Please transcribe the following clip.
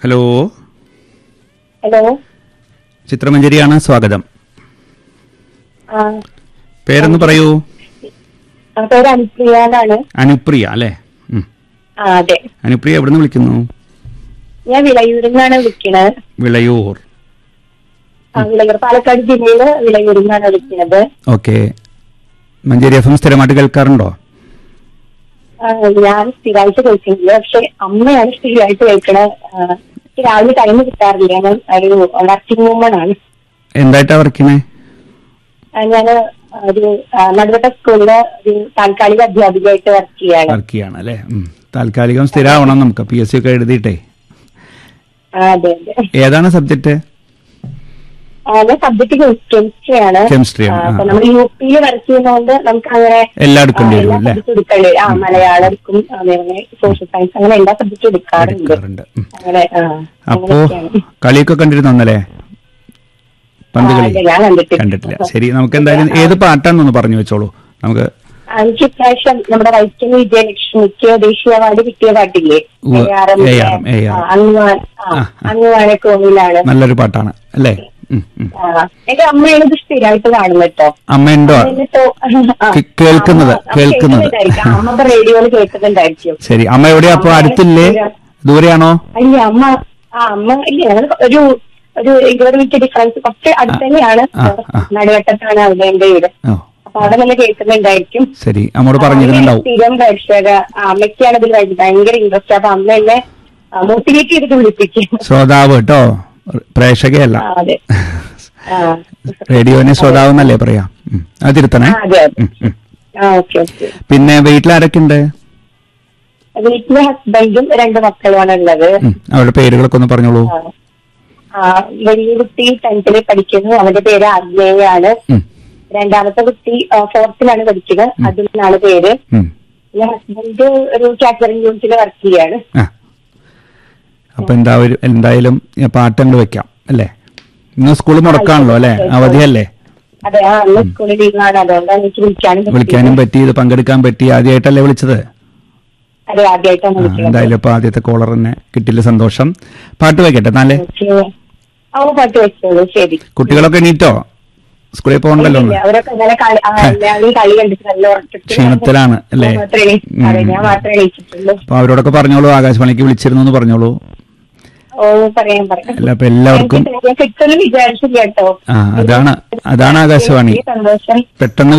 Hello hello ചിത്രമഞ്ജരിയാണ് സ്വാഗതം ആ പേരൊന്ന് പറയൂ ആ, പേര് അനുപ്രിയ എന്നാണ് അനുപ്രിയ അല്ലേ ഉം. ആ അതെ അനുപ്രിയ എവിടുന്ന് വിളിക്കുന്നു ഞാൻ വിളയൂരിൽ നിന്നാണ് വിളിക്കുന്നത് വിളയൂർ ആ, വിളയൂർ പാലക്കാട് ജില്ലയില് വിളയൂരിൽ നിന്നാണ് വിളിക്കുന്നത് ഓക്കെ മഞ്ചേരി എഫ് എം സ്ഥിരമായിട്ട് കേൾക്കാറുണ്ടോ ആ, ഞാൻ സ്ഥിരമായിട്ട് കഴിക്കുന്നില്ല പക്ഷെ അമ്മയാണ് സ്ഥിരമായിട്ട് കഴിക്കണത് ആ, എനിക്ക് രാവിലെ ടൈം കിട്ടാറില്ല ഞാൻ ഒരു വർക്കിംഗ് വുമൺ ആണ് എന്തായിട്ടാ വർക്കിനെ ഞാൻ ഒരു ആ, നടുവട്ട സ്കൂളിലെ ഒരു താൽക്കാലിക അധ്യാപികയായിട്ട് വർക്ക് ചെയ്യാണ് വർക്ക് ചെയ്യാണ് അല്ലേ ഉം. താൽക്കാലികം സ്ഥിരമാവണം നമുക്ക് പി എസ് സി ഒക്കെ എഴുതിയിട്ടേ ആ, അതെ അതെ ഏതാണ് സബ്ജക്റ്റ് ആ, ഞാൻ സബ്ജക്ട് കെമിസ്ട്രി ആണ് Chemistry ആണ്, ആ, അപ്പൊ ആ. നമ്മൾ യു പിയിൽ വർക്ക് ചെയ്യുന്നതുകൊണ്ട് നമുക്ക് അങ്ങനെ എല്ലാം എടുക്കേണ്ടി ആ, വരും എല്ലാ അല്ലേ സബ്ജക്റ്റും എടുക്കേണ്ടി വരും. ആ മലയാളം എടുക്കും അതേപോലെ സോഷ്യൽ സയൻസ് അങ്ങനെ എല്ലാ സബ്ജക്റ്റും എടുക്കാറുണ്ട് എടുക്കാറുണ്ട് ഉം. അങ്ങനെ ആ, അപ്പോ അങ്ങനെയൊക്കെയാണ്. കളിയൊക്കെ കണ്ടിരുന്നു അന്നല്ലേ പന്ത് ആ, കളി ഇല്ല, ഞാൻ കണ്ടിട്ടില്ല. കണ്ടിട്ടില്ല ശരി നമുക്ക് എന്തായാലും ഏത് പാട്ടാണെന്നൊന്ന് പറഞ്ഞു വെച്ചോളൂ നമുക്ക് ആ, എനിക്ക് ഇപ്രാവശ്യം നമ്മുടെ വൈക്കം വിജയലക്ഷ്മിക്ക് ദേശീയ അവാർഡ് കിട്ടിയ പാട്ടില്ലേ ഉവ്വ്. ARM ന്റെ, ARM, ARM. ആ, അങ്ങ് വാ- ആ, ആ, ആ. അങ്ങ് വാഴക്കോവിലാണ് നല്ലൊരു പാട്ടാണ് അല്ലേ ഉം, ഉം. ആ, എന്റെ അമ്മയാണ് ഇത് സ്ഥിരമായിട്ട് കാണുന്നത് കേട്ടോ അമ്മയുണ്ടോ എന്നിട്ടോ, ആ, കേ- കേൾക്കുന്നത്, അമ്മ- കേൾക്കുന്നത്. കേൾക്കുന്നുണ്ടായിരിക്കും. അമ്മ ഇപ്പൊ റേഡിയോയിൽ കേൾക്കുന്നുണ്ടായിരിക്കും ശരി അമ്മ എവിടെയാ അപ്പൊ അടുത്തില്ലേ ദൂരെയാണോ അല്ല അമ്മ ആ അമ്മ ഇല്ല ഞങ്ങൾ ഒരു ഒരു ഇരുപത് മിനിറ്റ് ഡിഫറൻസ് കുറച്ച് അടുത്ത് തന്നെയാണ് ആ, ആ. നടുവട്ടത്താണ് അവിടെ എന്റെ വീട് ഓ അപ്പൊ അവിടെ തന്നെ കേൾക്കുന്നുണ്ടായിരിക്കും ശരി അമ്മോട് പറഞ്ഞിരുന്നുണ്ടാവും സ്ഥിരം പ്രേക്ഷക ആ, അമ്മയ്ക്കാണ് ഇതിൽ ഭയ- ഭയങ്കര ഇൻട്രസ്റ്റ് അപ്പൊ അമ്മ എന്നെ മോട്ടിവേറ്റ് ചെയ്തിട്ട് വിളിപ്പിക്കും ശ്രോതാവ് കേട്ടോ പ്രേക്ഷകയല്ല ആ, അതെ ആ റേഡിയോനെ ശ്രോതാവ് എന്നല്ലേ പറയാ ഉം. അത് തിരുത്തണേ ആ, അതെ അതെ ഉം, ഉം. ആ ഓക്കെ ഓക്കെ പിന്നെ വീട്ടിലാരൊക്കെ ഉണ്ട് വീട്ടിലെ ഹസ്ബൻഡും രണ്ട് മക്കളുമാണ് ഉള്ളത് ഉം. അവരുടെ പേരുകളൊക്കെ ഒന്ന് പറഞ്ഞോളൂ ആ. ആ, വലിയ കുട്ടി ടെൻത്തില് പഠിക്കുന്നു അവന്റെ പേര് ആഗ്നേയാണ് ഉം, രണ്ടാമത്തെ കുട്ടി ഫോർത്തിലാണ് പഠിക്കുന്നത് അതിൽ നിന്നാണ് പേര് ഉം. പിന്നെ ഹസ്ബൻഡ് ഒരു കാറ്ററിംഗ് യൂണിറ്റിൽ വർക്ക് ചെയ്യാണ് ആ അപ്പൊ എന്താ ഒരു എന്തായാലും ഈ പാട്ട് അങ്ങോട്ട് വെക്കാം അല്ലേ ഇന്ന് സ്കൂൾ മുടക്കാണല്ലോ അല്ലേ അവധിയല്ലേ അതെ ആ അന്ന് സ്കൂളിൽ ലീവാണ് അതുകൊണ്ടാണ് എനിക്ക് വിളിക്കാനും പറ്റിയത്. വിളിക്കാനും പറ്റി ഇത് പങ്കെടുക്കാൻ പറ്റി ആദ്യമായിട്ടല്ലേ വിളിച്ചത് അതെ ആദ്യമായിട്ടാണ് ആ, വിളിക്കുന്നത് എന്തായാലും ഇപ്പൊ ആദ്യത്തെ കോളർ തന്നെ കിട്ടില്ല സന്തോഷം പാട്ട് വെക്കട്ടെ നാലേ ഓക്കേ. ആ പാട്ട് വെച്ചോളൂ ശരി കുട്ടികളൊക്കെ എണീറ്റോ സ്കൂളിൽ പോകണ്ടല്ലോ ഇല്ല, അവരൊക്കെ ഇന്നലെ കളി ആ, എല്ലാവരും കളി കണ്ടിട്ട് നല്ല ഉറക്കത്തിൽ ക്ഷീണത്തിലാണ് അല്ലേ? ഞാൻ മാത്രമേ എണീ- അതെ ഞാൻ മാത്രമേ എണീച്ചിട്ടുള്ളൂ അപ്പൊ അവരോടൊക്കെ പറഞ്ഞോളൂ ആകാശവാണിക്ക് വിളിച്ചിരുന്നു എന്ന് പറഞ്ഞോളൂ ഓ പറയാം പറയാം അല്ല അപ്പൊ എല്ലാവർക്കും എനിക്ക് ഞാൻ കിട്ടുമെന്ന് വിചാരിച്ചില്ല കേട്ടോ ആ അതാണ് അതാണ് ആകാശവാണി സന്തോഷം പെട്ടെന്ന്